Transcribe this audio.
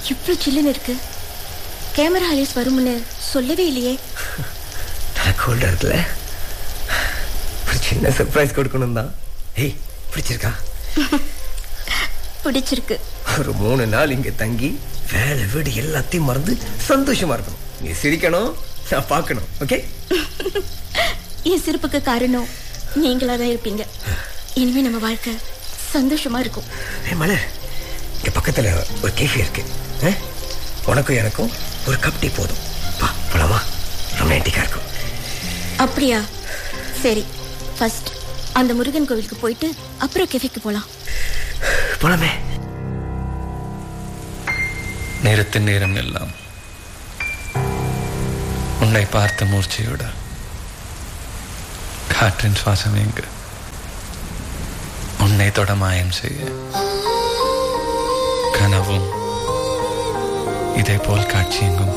இவ்வளவு சில்லுன்னு இருக்கு கேமரா ஹாலிஸ் வரும்னு சொல்லவே இல்லையே நான் கோல்டா இருக்குல்ல ஒரு சின்ன சர்ப்ரைஸ் கொடுக்கணும் தான் ஏய் பிடிச்சிருக்கா பிடிச்சிருக்கு ஒரு மூணு நாள் இங்க தங்கி வேலை வீடு எல்லாத்தையும் மறந்து சந்தோஷமா இருக்கணும் நீ சிரிக்கணும் நான் பார்க்கணும் ஓகே என் சிரிப்புக்கு காரணம் நீங்களா தான் இருப்பீங்க இனிமே நம்ம வாழ்க்கை சந்தோஷமா இருக்கும் ஏய் மலர் இங்க பக்கத்துல ஒரு கேஃபே இருக்கு ஆ? உனக்கும் எனக்கும் ஒரு கப் டீ போதும் வா போலாமா ரொமான்டிக்கா இருக்கும் அப்படியா சரி ஃபர்ஸ்ட் அந்த முருகன் கோவிலுக்கு போயிட்டு அப்புறம் கெஃபேக்கு போலாம் போலாமே நேரத்தின் நேரம் எல்லாம் உன்னை பார்த்த மூர்ச்சையோட காற்றின் சுவாசம் எங்கு உன்னை தொட மாயம் செய்ய கனவும் இதே போல் காட்சி எங்கும்